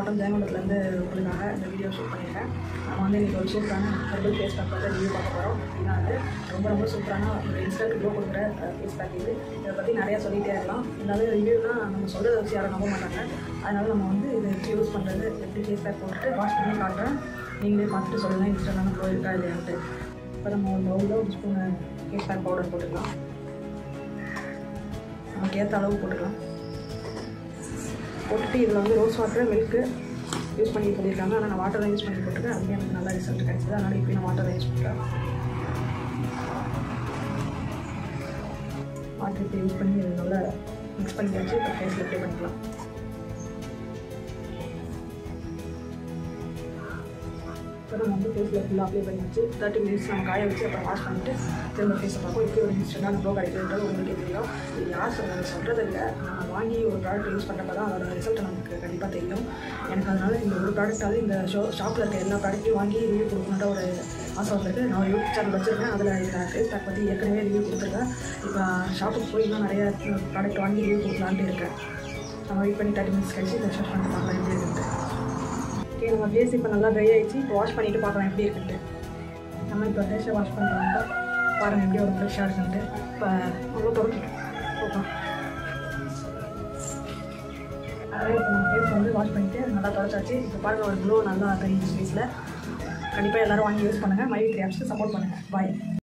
மாவட்டம் ஜெயங்கொண்டத்துலேருந்து உங்களுக்காக இந்த வீடியோ ஷூட் பண்ணியிருக்கேன் நம்ம வந்து இன்றைக்கி ஒரு சூப்பரான ஹெர்பல் ஃபேஸ் பேக் வந்து ரிவ்யூ பார்க்க போகிறோம் இதுதான் வந்து ரொம்ப ரொம்ப சூப்பரான ஒரு இன்ஸ்டன்ட் க்ளோ கொடுக்குற ஃபேஸ் பேக் இது இதை பற்றி நிறையா சொல்லிகிட்டே இருக்கலாம் இருந்தாலும் ரிவ்யூனா நம்ம சொல்கிறத வச்சு யாரும் நம்ப மாட்டாங்க அதனால நம்ம வந்து இதை வச்சு யூஸ் பண்ணுறது எப்படி ஃபேஸ் பேக் போட்டுட்டு வாஷ் பண்ணி காட்டுறேன் நீங்களே பார்த்துட்டு சொல்லுங்கள் இன்ஸ்டன்டான க்ளோ இருக்கா இல்லையான்ட்டு இப்போ நம்ம ஒரு பவுலில் ஒரு ஸ்பூன் ஃபேஸ் பேக் பவுடர் போட்டுக்கலாம் நமக்கு ஏற்ற அளவு போட்டுக்கலாம் போட்டுட்டு இதில் வந்து ரோஸ் வாட்டர் மில்க்கு யூஸ் பண்ணி சொல்லியிருக்காங்க ஆனால் நான் வாட்டர் தான் யூஸ் பண்ணி போட்டிருக்கேன் அதுலேயே எனக்கு நல்ல ரிசல்ட் கிடைச்சது அதனால் இப்போ நான் வாட்டர் தான் யூஸ் பண்ணுறேன் வாட்டர் இப்போ யூஸ் பண்ணி இது நல்லா மிக்ஸ் பண்ணி வச்சு இப்போ ஃபேஸில் அப்ளை பண்ணிக்கலாம் இப்போ நம்ம வந்து ஃபேஸில் ஃபுல்லாக அப்ளை பண்ணி வச்சு தேர்ட்டி மினிட்ஸ் நம்ம காய வச்சு அப்புறம் வாஷ் பண்ணிட்டு திரும்ப ஃபேஸை பார்ப்போம் எப்படி ஒரு இன்ஸ்டன்டான க்ளோ கிடைக்குதுன்றது உங்களுக்கே தெரியும் இது யார் சொல்கிறது சொல்கிறது இல்லை நம்ம வாங்கி ஒரு ப்ராடக்ட் யூஸ் பண்ணுறப்ப தான் அதோட ரிசல்ட் நமக்கு கண்டிப்பாக தெரியும் எனக்கு அதனால் இந்த ஒரு ப்ராடக்டாவது இந்த ஷோ ஷாப்பில் இருக்க எல்லா ப்ராடக்ட்டையும் வாங்கி ரிவ்யூ கொடுக்கணுன்ற ஒரு ஆசை வந்திருக்கு நான் ஒரு யூடியூப் சேனல் வச்சுருக்கேன் அதில் இந்த ஃபேஸ் பேக் பற்றி ஏற்கனவே ரிவ்யூ கொடுத்துருக்கேன் இப்போ ஷாப்புக்கு போய் இன்னும் நிறைய ப்ராடக்ட் வாங்கி ரிவ்யூ கொடுக்கலான்ட்டு இருக்கேன் நம்ம வெயிட் பண்ணி தேர்ட்டி மினிட்ஸ் கழிச்சு இதை ஷாப் பண்ணி பார்க்கலாம் எப்படி இருக்குன்ட்டு ஓகே நம்ம ஃபேஸ் இப்போ நல்லா ட்ரை ஆயிடுச்சு இப்போ வாஷ் பண்ணிவிட்டு பார்க்கலாம் எப்படி இருக்குன்ட்டு நம்ம இப்போ ஃபேஸை வாஷ் பண்ணுறோம் பாருங்கள் எப்படி ஒரு ஃப்ரெஷ்ஷாக இருக்குன்ட்டு இப்போ அவ்வளோ தொடச்சிட்டோம் ஓகே அதாவது இப்போ நம்ம ஃபேஸ் வந்து வாஷ் பண்ணிவிட்டு நல்லா தொடச்சாச்சு இப்போ பாருங்கள் ஒரு க்ளோ நல்லா தெரியுது ஃபேஸில் கண்டிப்பாக எல்லோரும் வாங்கி யூஸ் பண்ணுங்கள் மை த்ரீ ஆப்ஸ்க்கு சப்போர்ட் பண்ணுங்கள் பாய்